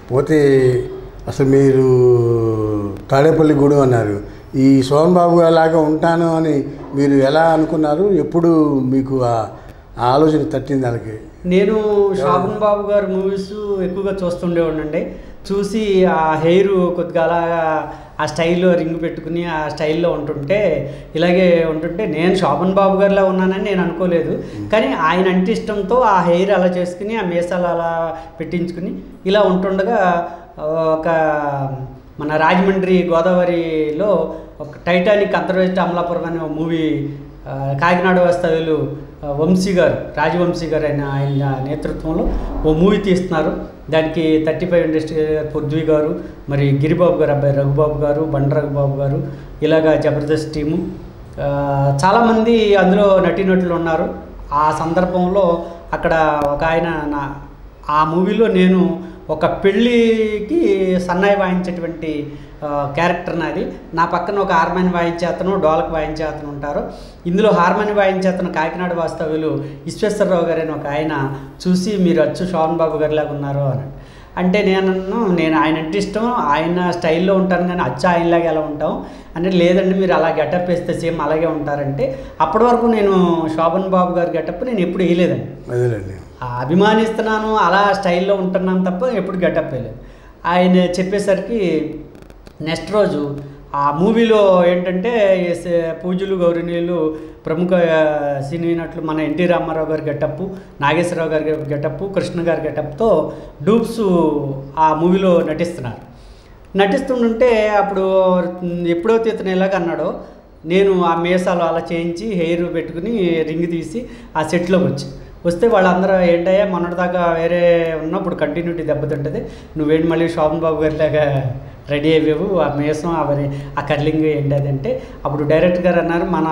పోతే అసలు మీరు తాడేపల్లి గూడెం అన్నారు ఈ సోహన్ బాబు అలాగా ఉంటాను అని మీరు ఎలా అనుకున్నారు ఎప్పుడు మీకు ఆ ఆ ఆలోచన తట్టింది దానికి నేను శోభన్ బాబు గారి మూవీస్ ఎక్కువగా చూస్తుండేవాడినండి చూసి ఆ హెయిర్ కొద్దిగా అలాగా ఆ స్టైల్లో రింగ్ పెట్టుకుని ఆ స్టైల్లో ఉంటుంటే ఇలాగే ఉంటుంటే నేను శోభన్ బాబు గారిలా ఉన్నానని నేను అనుకోలేదు కానీ ఆయన అంటే ఇష్టంతో ఆ హెయిర్ అలా చేసుకుని ఆ మీసాలు అలా పెట్టించుకుని ఇలా ఉంటుండగా ఒక మన రాజమండ్రి గోదావరిలో ఒక టైటానిక్ అంతర్వేస్ట్ అమలాపురం అనే ఒక మూవీ ఆ, కాకినాడ వాస్తవ్యులు ఆ, వంశీ గారు రాజవంశీ గారు ఆయన ఆయన నేతృత్వంలో ఓ మూవీ తీస్తున్నారు దానికి థర్టీ ఫైవ్ ఇండస్ట్రీ గారు పృథ్వీ గారు మరి గిరిబాబు గారు అబ్బాయి రఘుబాబు గారు బండ రఘుబాబు గారు ఇలాగా జబర్దస్త్ టీము ఆ, చాలామంది అందులో నటీనటులు ఉన్నారు ఆ సందర్భంలో అక్కడ ఒక ఆయన నా ఆ మూవీలో నేను ఒక పెళ్ళికి సన్నాయి వాయించేటువంటి ఆ, క్యారెక్టర్ నాది నా పక్కన ఒక హార్మోని వాయించే అతను డోలక్ వాయించే అతను ఉంటారు ఇందులో హార్మోని వాయించే అతను కాకినాడ వాస్తవ్యులు విశ్వేశ్వరరావు గారు అని ఒక ఆయన చూసి మీరు అచ్చు శోభన్ బాబు గారిలాగా ఉన్నారు అని అంటే నేను నేను ఆయన అంటే ఇష్టం ఆయన స్టైల్లో ఉంటాను కానీ అచ్చ ఆయనలాగా ఎలా ఉంటాం అంటే లేదండి మీరు అలా గెటప్ వేస్తే సేమ్ అలాగే ఉంటారంటే అప్పటి వరకు నేను శోభన్ బాబు గారి గెటప్ నేను ఎప్పుడు వేయలేదండి అదేలేండి ఆ అభిమానిస్తున్నాను అలా స్టైల్లో ఉంటున్నాను తప్ప ఎప్పుడు గెటప్ వేయలేదు ఆయన చెప్పేసరికి నెక్స్ట్ రోజు ఆ మూవీలో ఏంటంటే ఈ స- పూజలు గౌరవనీయులు ప్రముఖ ఆ, సినీ నటులు మన ఎన్టీ రామారావు గారి గెటప్పు నాగేశ్వరరావు గారి గెటప్పు కృష్ణ గారి గెటప్తో డూప్స్ ఆ మూవీలో నటిస్తున్నారు నటిస్తుంటే అప్పుడు ఎప్పుడైతే ఇతను ఎలాగ అన్నాడో నేను ఆ మీసాలు అలా చేయించి హెయిర్ పెట్టుకుని రింగ్ తీసి ఆ సెట్లోకి వచ్చి వస్తే వాళ్ళందరూ ఏంటయ్యా మొన్నటిదాకా వేరే ఉన్నప్పుడు కంటిన్యూటీ దెబ్బతింటుంది నువ్వేంటి మళ్ళీ శోభన్ బాబు గారిలాగా రెడీ అయ్యేవు ఆ మీసం అవన్నీ ఆ కర్లింగ్ ఏంటి అదంటే అప్పుడు డైరెక్టర్ గారు అన్నారు మన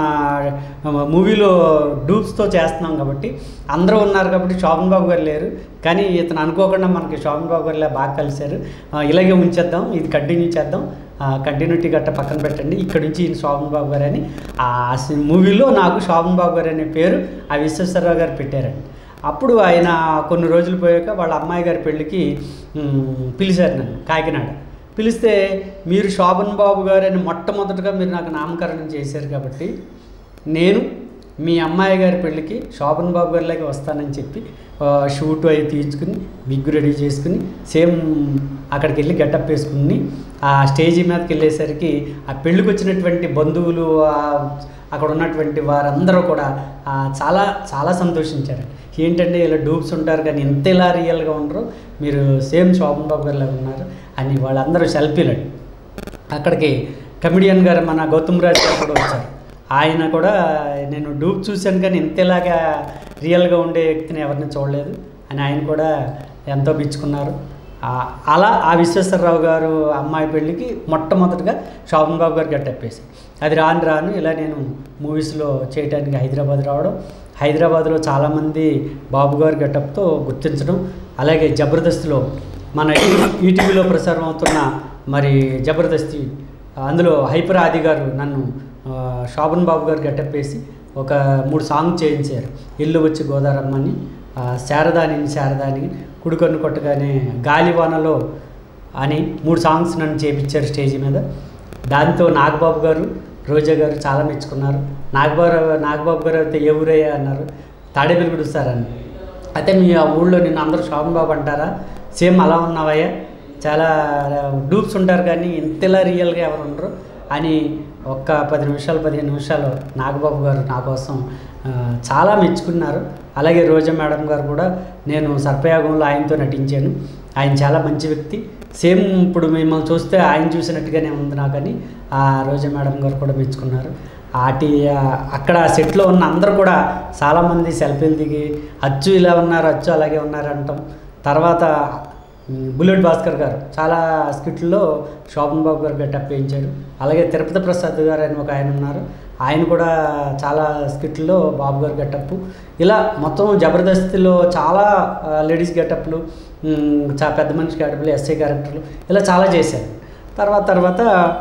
మూవీలో డూప్స్తో చేస్తున్నాం కాబట్టి అందరూ ఉన్నారు కాబట్టి శోభన్ బాబు గారు లేరు కానీ ఇతను అనుకోకుండా మనకి శోభన్ బాబు గారిలా బాగా కలిశారు ఆ, ఇలాగే ఉంచేద్దాం ఇది కంటిన్యూ చేద్దాం కంటిన్యూటీ గట్ట పక్కన పెట్టండి ఇక్కడ నుంచి ఈయన శోభన్ బాబు గారు అని ఆ సి- మూవీలో నాకు శోభన్ బాబు గారు అనే పేరు ఆ విశ్వేశ్వరరావు గారు పెట్టారండి అప్పుడు ఆయన కొన్ని రోజులు పోయాక వాళ్ళ అమ్మాయి గారి పెళ్ళికి మ్, పిలిచారు నన్ను కాకినాడ పిలిస్తే మీరు శోభన్ బాబు గారు అని మొట్టమొదటిగా మీరు నాకు నామకరణం చేశారు కాబట్టి నేను మీ అమ్మాయి గారి పెళ్ళికి శోభన్ బాబు గారిలాగే వస్తానని చెప్పి ఆ, షూట్ అవి తీయించుకుని విగ్గు రెడీ చేసుకుని సేమ్ అక్కడికి వెళ్ళి గెటప్ వేసుకుని ఆ స్టేజీ మీదకి వెళ్ళేసరికి ఆ పెళ్ళికి వచ్చినటువంటి బంధువులు ఆ అక్కడ ఉన్నటువంటి వారందరూ కూడా ఆ, చాలా చాలా సంతోషించారు ఏంటంటే ఇలా డూప్స్ ఉంటారు కానీ ఇంత ఇలా రియల్గా ఉండరు మీరు సేమ్ శోభన్ బాబు గారిలాగా ఉన్నారు అని వాళ్ళందరూ సెల్ఫీలు అక్కడికి కమిడియన్ గారు మన గౌతమ్ రాజ్ గారు కూడా వచ్చారు ఆయన కూడా నేను డూప్ చూశాను కానీ ఇంతలాగా రియల్గా ఉండే వ్యక్తిని ఎవరిని చూడలేదు అని ఆయన కూడా ఎంతో మెచ్చుకున్నారు ఆ- అలా ఆ విశ్వేశ్వరరావు గారు అమ్మాయి పెళ్ళికి మొట్టమొదటిగా శోభన్ బాబు గారు గట్టప్పేసి అది రాను రాను ఇలా నేను మూవీస్లో చేయడానికి హైదరాబాద్ రావడం హైదరాబాద్లో చాలామంది బాబు గారి గెటప్తో గుర్తించడం అలాగే జబర్దస్త్లో మన ఈటీవీలో ప్రసారం అవుతున్న మరి జబర్దస్తి అందులో హైపర్ ఆది గారు నన్ను ఆ, శోభన్ బాబు గారు గెటప్ వేసి ఒక మూడు సాంగ్ చేయించారు ఇల్లు వచ్చి గోదారమ్మని ఆ, శారదాని శారదాని కుడికన్ను కొట్టగానే గాలివానలో అని మూడు సాంగ్స్ నన్ను చేపించారు స్టేజ్ మీద దాంతో నాగబాబు గారు రోజా గారు చాలా మెచ్చుకున్నారు నాగబాబు నాగబాబు గారు అయితే ఏ ఊరయ్యా అన్నారు తాడేపల్లిగూడు సార్ అని అయితే మీ ఆ ఊళ్ళో నిన్ను అందరూ శోభన్ బాబు అంటారా సేమ్ అలా ఉన్నావయ్యా చాలా డూప్స్ ఉంటారు కానీ ఇంతలా రియల్గా ఎవరు ఉండరు అని ఒక్క పది నిమిషాలు పదిహేను నిమిషాలు నాగబాబు గారు నా కోసం ఆ, చాలా మెచ్చుకున్నారు అలాగే రోజా మేడం గారు కూడా నేను సర్పయాగంలో ఆయనతో నటించాను ఆయన చాలా మంచి వ్యక్తి సేమ్ ఇప్పుడు మిమ్మల్ని చూస్తే ఆయన చూసినట్టుగానే ఉంది నాకని ఆ రోజా మేడం గారు కూడా మెచ్చుకున్నారు ఆటి అక్కడ సెట్లో ఉన్న అందరూ కూడా చాలామంది సెల్ఫీలు దిగి అచ్చు ఇలా ఉన్నారు అచ్చు అలాగే ఉన్నారు అంటాం తర్వాత ఉమ్, బుల్లెట్ భాస్కర్ గారు చాలా స్కిట్లో శోభన్ బాబు గారు గెటప్ వేయించారు అలాగే తిరుపతి ప్రసాద్ గారు అని ఒక ఆయన ఉన్నారు ఆయన కూడా చాలా స్కిట్లో బాబు గారు గెటప్ ఇలా మొత్తం జబర్దస్తిలో చాలా ఆ, లేడీస్ గెటప్లు ఉమ్, చా పెద్ద మనిషి గెటప్లు ఎస్ఐ క్యారెక్టర్లు ఇలా చాలా చేశారు తర్వాత తర్వాత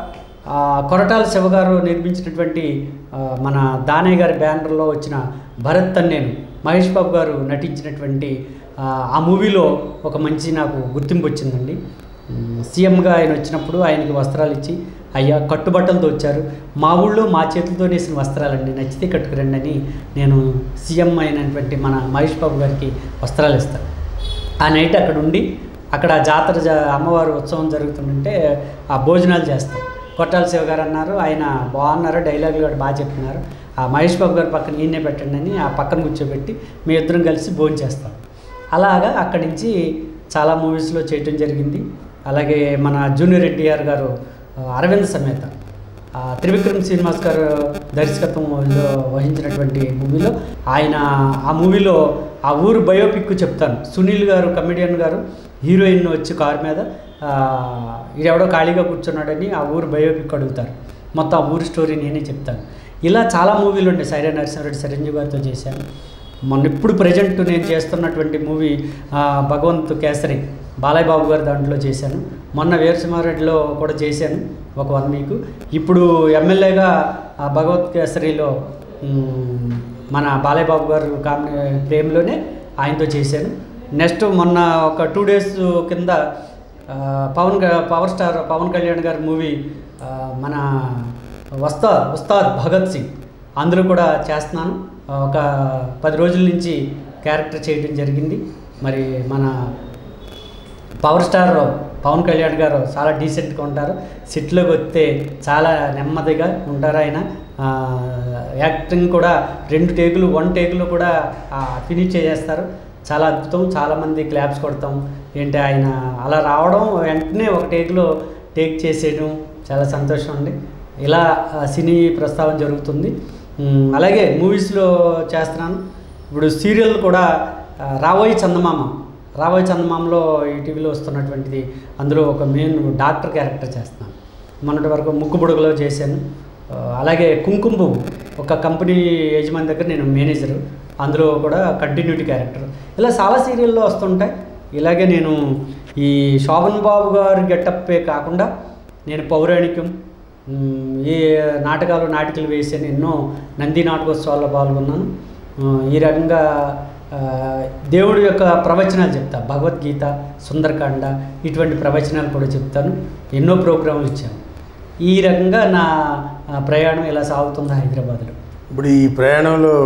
ఆ, కొరటాల శివ గారు నిర్మించినటువంటి ఆ, మన దానయ్య గారి బ్యానర్లో వచ్చిన భరత్ నేను మహేష్ బాబు గారు నటించినటువంటి ఆ, ఆ మూవీలో ఒక మంచి నాకు గుర్తింపు వచ్చిందండి మ్, సీఎంగా ఆయన వచ్చినప్పుడు ఆయనకి వస్త్రాలు ఇచ్చి అయ్యా కట్టుబట్టలతో వచ్చారు మా ఊళ్ళో మా చేతులతో నేసిన వస్త్రాలండి నచ్చితే కట్టుకురండి అని నేను సీఎం అయినటువంటి మన మహేష్ బాబు గారికి వస్త్రాలు ఇస్తాను ఆ నైట్ అక్కడ ఉండి అక్కడ జాతర జ అమ్మవారు ఉత్సవం జరుగుతుంటే ఆ భోజనాలు చేస్తాం కొట్టాల శివ గారు అన్నారు ఆయన బాగున్నారు డైలాగులు కూడా బాగా చెప్తున్నారు ఆ మహేష్ బాబు గారు పక్కన ఈయనే పెట్టండి అని ఆ పక్కన కూర్చోబెట్టి మీ ఇద్దరం కలిసి భోజనం చేస్తాం అలాగా అక్కడి నుంచి చాలా మూవీస్లో చేయటం జరిగింది అలాగే మన జూనియర్ ఎన్టీఆర్ గారు ఆ, అరవింద్ సమేత ఆ, త్రివిక్రమ్ శ్రీనివాస్ గారు దర్శకత్వంలో వహించినటువంటి మూవీలో ఆయన ఆ మూవీలో ఆ ఊరు బయోపిక్ చెప్తాను సునీల్ గారు కమెడియన్ గారు హీరోయిన్ వచ్చి కారు మీద ఆ, ఈడెవడో ఖాళీగా కూర్చున్నాడని ఆ ఊరు బయోపిక్ అడుగుతారు మొత్తం ఆ ఊరి స్టోరీ నేనే చెప్తాను ఇలా చాలా మూవీలు ఉంటాయి సైరా నరసింహారెడ్డి చిరంజీవి గారితో చేశాను మొన్న ఇప్పుడు ప్రజెంట్ నేను చేస్తున్నటువంటి మూవీ ఆ, భగవంత్ కేసరి బాలయ్య బాబు గారు దాంట్లో చేశాను మొన్న వీరసింహారెడ్డిలో కూడా చేశాను ఒక వన్ వీక్ ఇప్పుడు ఎమ్మెల్యేగా ఆ, భగవత్ కేసరిలో మ్, మన బాలయ్య బాబు గారు కామె ప్రేమలోనే ఆయనతో చేశాను నెక్స్ట్ మొన్న ఒక టూ డేస్ కింద ఆ, పవన్ గా- పవర్ స్టార్ పవన్ కళ్యాణ్ గారి మూవీ ఆ, మన వస్తాద్ ఉస్తాద్ భగత్ సింగ్ అందులో కూడా చేస్తున్నాను ఆ, ఒక పది రోజుల నుంచి క్యారెక్టర్ చేయడం జరిగింది మరి మన పవర్ స్టార్ పవన్ కళ్యాణ్ గారు చాలా డీసెంట్గా ఉంటారు సిట్లోకి వస్తే చాలా నెమ్మదిగా ఉంటారు ఆయన ఆ, యాక్టింగ్ కూడా రెండు టేకులు వన్ టేకులు కూడా ఆ, ఫినిష్ చేసేస్తారు చాలా అద్భుతం చాలామంది క్లాప్స్ కొడతాం ఏంటి ఆయన అలా రావడం వెంటనే ఒక టేక్లో టేక్ చేసేయడం చాలా సంతోషం అండి ఇలా ఆ, సినీ ప్రస్తావన జరుగుతుంది ఉమ్, అలాగే మూవీస్లో చేస్తున్నాను ఇప్పుడు సీరియల్ కూడా ఆ, రాబోయే చందమామ రాబోయే చందమామలో ఈటీవీలో వస్తున్నటువంటిది అందులో ఒక మెయిన్ డాక్టర్ క్యారెక్టర్ చేస్తున్నాను మొన్నటి వరకు ముక్కు బుడగలో చేశాను ఆ, అలాగే కుంకుమ పువ్వు ఒక కంపెనీ యజమాని దగ్గర నేను మేనేజరు అందులో కూడా కంటిన్యూటీ క్యారెక్టర్ ఇలా చాలా సీరియల్లో వస్తుంటాయి ఇలాగే నేను ఈ శోభన్ బాబు గారి గెటప్పే కాకుండా నేను పౌరాణికం మ్, ఈ నాటకాలు నాటికలు వేసాను ఎన్నో నంది నాటకోత్సవాల్లో పాల్గొన్నాను ఆ, ఈ రకంగా ఆ, దేవుడి యొక్క ప్రవచనాలు చెప్తా భగవద్గీత సుందరకాండ ఇటువంటి ప్రవచనాలు కూడా చెప్తాను ఎన్నో ప్రోగ్రాంలు ఇచ్చాను ఈ రకంగా నా ఆ, ప్రయాణం ఇలా సాగుతుంది హైదరాబాద్లో ఇప్పుడు ఈ ప్రయాణంలో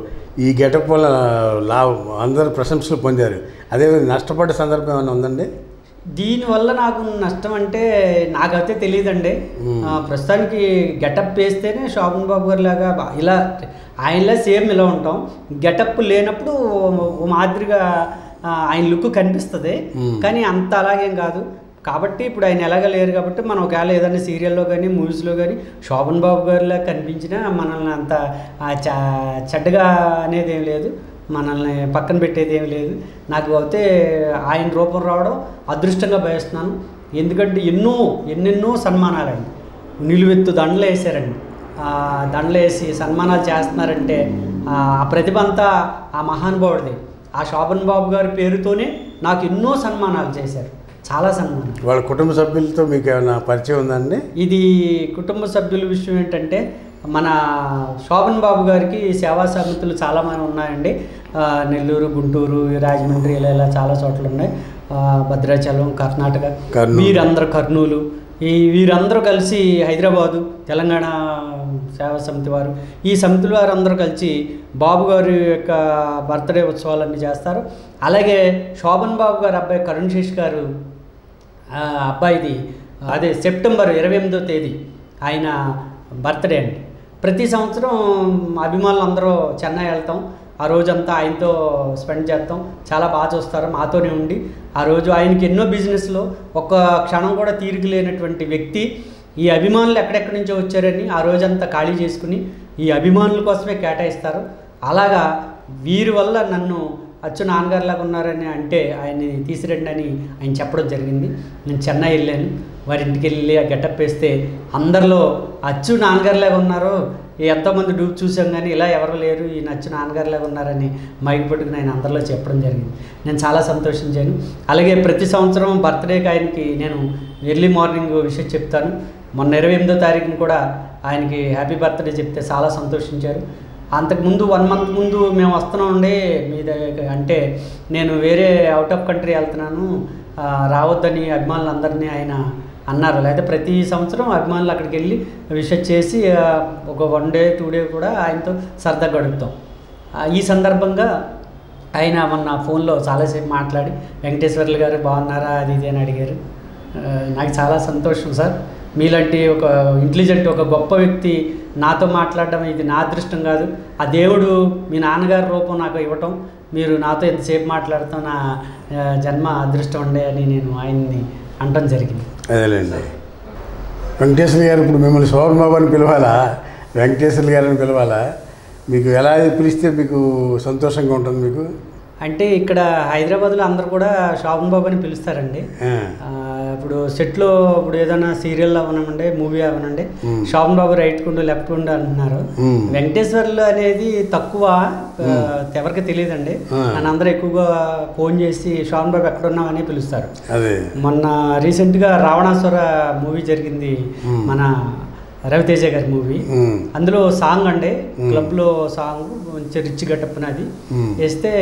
ఈ గెటప్ వల్ల లాభం అందరూ ప్రశంసలు పొందారు అదే నష్టపడ్డ సందర్భం ఏమైనా ఉందండి దీనివల్ల నాకు నష్టం అంటే నాకైతే తెలియదండి మ్మ్. ఆ, ప్రస్తుతానికి గెటప్ వేస్తేనే శోభన్ బాబు గారి లాగా బా- ఇలా ఆయనలా సేమ్ ఇలా ఉంటాం గెటప్ లేనప్పుడు ఓ- ఓ మాదిరిగా ఆ, ఆయన లుక్ కనిపిస్తుంది మ్మ్. కానీ కానీ అంత అలాగేం కాదు కాబట్టి ఇప్పుడు ఆయన ఎలాగ లేరు కాబట్టి మనం ఒకవేళ ఏదైనా సీరియల్లో కానీ మూవీస్లో కానీ శోభన్ బాబు గారిలా కనిపించినా మనల్ని అంత ఆ, చ- చెడ్డగా అనేది ఏం లేదు మనల్ని పక్కన పెట్టేది ఏం లేదు నాకు అయితే ఆయన రూపం రావడం అదృష్టంగా భావిస్తున్నాను ఎందుకంటే ఎన్నో ఎన్నెన్నో సన్మానాలండి నిలువెత్తు దండలు వేసారండి ఆ దండలు వేసి సన్మానాలు చేస్తున్నారంటే ఆ ఆ ప్రతిభ అంతా ఆ మహానుభావుడిది ఆ శోభన్ బాబు గారి పేరుతోనే నాకు ఎన్నో సన్మానాలు చేశారు చాలా సన్మానాలు వాళ్ళ కుటుంబ సభ్యులతో మీకు ఏమైనా పరిచయం ఉందండి ఇది కుటుంబ సభ్యుల విషయం ఏంటంటే మన శోభన్ బాబు గారికి సేవా సమితులు చాలామంది ఉన్నాయండి ఆ, నెల్లూరు గుంటూరు రాజమండ్రి ఇలా ఇలా చాలా చోట్ల ఉన్నాయి ఆ, భద్రాచలం కర్ణాటక కర్నూలు. వీరందరూ కర్నూలు ఈ వీరందరూ కలిసి హైదరాబాదు తెలంగాణ సేవా సమితి వారు ఈ సమితుల వారు అందరూ కలిసి బాబు గారి యొక్క బర్త్డే ఉత్సవాలన్నీ చేస్తారు అలాగే శోభన్ బాబు గారి అబ్బాయి కరుణ్ శేష్ గారు ఆ అబ్బాయిది అదే సెప్టెంబర్ ఇరవై ఎనిమిదో తేదీ ఆయన బర్త్డే అండి ప్రతి సంవత్సరం అభిమానులు అందరూ చెన్నై వెళ్తాం ఆ రోజంతా ఆయనతో స్పెండ్ చేస్తాం చాలా బాగా చూస్తారు మాతోనే ఉండి ఆ రోజు ఆయనకి ఎన్నో బిజినెస్లో ఒక్క క్షణం కూడా తీరిక లేనటువంటి వ్యక్తి ఈ అభిమానులు ఎక్కడెక్కడి నుంచో వచ్చారని ఆ రోజంతా ఖాళీ చేసుకుని ఈ అభిమానుల కోసమే కేటాయిస్తారు అలాగా వీరి వల్ల నన్ను అచ్చు నాన్నగారిలాగా ఉన్నారని అంటే ఆయన్ని తీసిరండి అని ఆయన చెప్పడం జరిగింది నేను చెన్నై వెళ్ళాను వారి ఇంటికి వెళ్ళి ఆ గెటప్ వేస్తే అందరిలో అచ్చు నాన్నగారిలాగా ఉన్నారు ఎంతోమంది డూప్ చూసాం కానీ ఇలా ఎవరు లేరు ఈ నచ్చు నాన్నగారిలాగా ఉన్నారని మైకి పట్టుకుని ఆయన అందరిలో చెప్పడం జరిగింది నేను చాలా సంతోషించాను అలాగే ప్రతి సంవత్సరం బర్త్డేకి ఆయనకి నేను ఎర్లీ మార్నింగ్ విషయం చెప్తాను మొన్న ఇరవై ఎనిమిదో తారీఖున కూడా ఆయనకి హ్యాపీ బర్త్డే చెప్తే చాలా సంతోషించారు అంతకుముందు వన్ మంత్ ముందు మేము వస్తున్నామండి మీ దగ్గర అంటే నేను వేరే అవుట్ ఆఫ్ కంట్రీ వెళ్తున్నాను ఆ, రావద్దని అభిమానులందరినీ ఆయన అన్నారు లేకపోతే ప్రతి సంవత్సరం అభిమానులు అక్కడికి వెళ్ళి విషెస్ చేసి ఆ, ఒక వన్ డే టూ డే కూడా ఆయనతో సరదా గడుపుతాం ఆ, ఈ సందర్భంగా ఆయన మొన్న ఫోన్లో చాలాసేపు మాట్లాడి వెంకటేశ్వర్లు గారు బాగున్నారా అది ఇది అని అడిగారు ఆ, నాకు చాలా సంతోషం సార్ మీలాంటి ఒక ఇంటెలిజెంట్ ఒక గొప్ప వ్యక్తి నాతో మాట్లాడడం ఇది నా అదృష్టం కాదు ఆ దేవుడు మీ నాన్నగారి రూపం నాకు ఇవ్వటం మీరు నాతో ఎంతసేపు మాట్లాడతాం నా ఆ, జన్మ అదృష్టం ఉండే అని నేను ఆయన్ని అనటం జరిగింది అదేలేండి వెంకటేశ్వర గారు ఇప్పుడు మిమ్మల్ని శోభన్ బాబు అని పిలవాలా వెంకటేశ్వర గారు అని పిలవాలా మీకు ఎలా పిలిస్తే మీకు సంతోషంగా ఉంటుంది మీకు అంటే ఇక్కడ హైదరాబాద్లో అందరూ కూడా శోభన్ బాబు అని పిలుస్తారండి ఆ, ఆ, ఇప్పుడు సెట్లో ఇప్పుడు ఏదైనా సీరియల్ అవనండి మూవీ అవనండి మ్మ్. శోభన్ బాబు రైట్ కుండు లెఫ్ట్ కుండు అంటున్నారు మ్మ్. వెంకటేశ్వర్లు అనేది తక్కువ ఆ, ఎవరికి తెలియదండి ఆ. నన్ను అందరూ ఎక్కువగా ఫోన్ చేసి శోభన్ బాబు ఎక్కడున్నావు అని పిలుస్తారు అదే మొన్న రీసెంట్గా రావణాసుర మూవీ జరిగింది మ్మ్. మన రవితేజ గారి మూవీ ఉమ్, అందులో సాంగ్ అండి క్లబ్లో సాంగ్ మంచి రిచ్ గట్టప్పనది మ్మ్. వేస్తే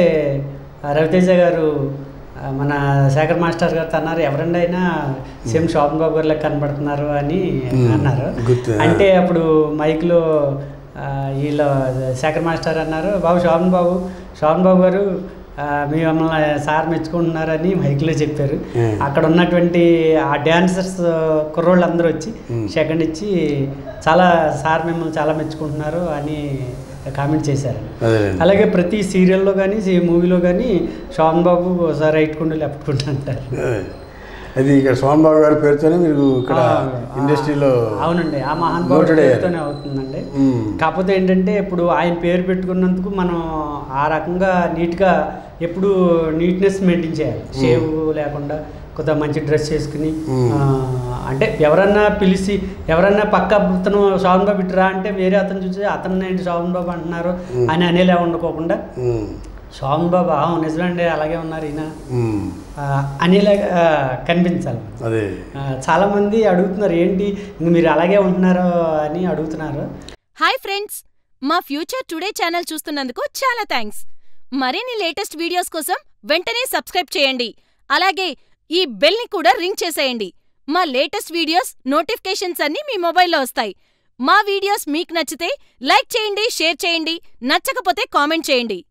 ఆ రవితేజ గారు ఆ, మన శేఖర్ మాస్టర్ గారు అన్నారు ఎవరండి అయినా సేమ్ శోభన్ బాబు గారిలా కనబడుతున్నారు అని మ్మ్. అన్నారు గుర్తు. అంటే అప్పుడు మైక్లో ఆ, వీళ్ళ శేఖర్ మాస్టర్ అన్నారు బాబు శోభన్ బాబు శోభన్ బాబు గారు ఆ, మీ మమ్మల్ని సార్ మెచ్చుకుంటున్నారని మైక్లో చెప్పారు మ్మ్. అక్కడ ఉన్నటువంటి ఆ డ్యాన్సర్స్ కుర్రోళ్ళు అందరూ వచ్చి మ్మ్. సెకండ్ ఇచ్చి చాలా సార్ మిమ్మల్ని చాలా మెచ్చుకుంటున్నారు అని కామెంట్ చేశారు అదేలేండి అలాగే ప్రతి సీరియల్లో కానీ మూవీలో కానీ శోభన్ బాబు ఒకసారి రైట్ కుండు లెఫ్ట్ కుండు అంటారు అదే. అది ఇక్కడ సోమన్ బాబు గారి పేరుతోనే మీరు ఇక్కడ ఆ, ఇండస్ట్రీలో అవునండి ఆ noted మహానుభావుడి అయ్యారు. పేరుతోనే అవుతుందండి ఉమ్, కాకపోతే ఏంటంటే ఇప్పుడు ఆయన పేరు పెట్టుకున్నందుకు మనం ఆ రకంగా నీట్గా ఎప్పుడు నీట్నెస్ మెయింటైన్ చేయాలి షేవ్ లేకుండా కొద్దిగా మంచి డ్రెస్ వేసుకుని మ్మ్. ఆ, అంటే ఎవరన్నా పిలిచి ఎవరన్నా పక్క అతను శోభన్ బాబు ఇటురా అంటే వేరే అతను చూసి అతను ఏంటి శోభన్ బాబు అంటున్నారు అని అనేలా ఉండకోకుండా ఉమ్, శోభన్ బాబు "ఆ, నిజమండి అలాగే ఉన్నారు ఈయన ఉమ్, ఆ, అనేలాగా ఆ, కనిపించాలి అదే ఆ, చాలామంది అడుగుతున్నారు ఏంటి ఇంక మీరు అలాగే ఉంటున్నారు అని అడుగుతున్నారు హాయ్ ఫ్రెండ్స్ మా ఫ్యూచర్ టుడే ఛానల్ చూస్తున్నందుకు చాలా థ్యాంక్స్ మరిన్ని లేటెస్ట్ వీడియోస్ కోసం వెంటనే సబ్స్క్రైబ్ చేయండి అలాగే ఈ బెల్ని కూడా రింగ్ చేసేయండి మా లేటెస్ట్ వీడియోస్ నోటిఫికేషన్స్ అన్నీ మీ మొబైల్లో వస్తాయి మా వీడియోస్ మీకు నచ్చితే లైక్ చేయండి షేర్ చేయండి నచ్చకపోతే కామెంట్ చేయండి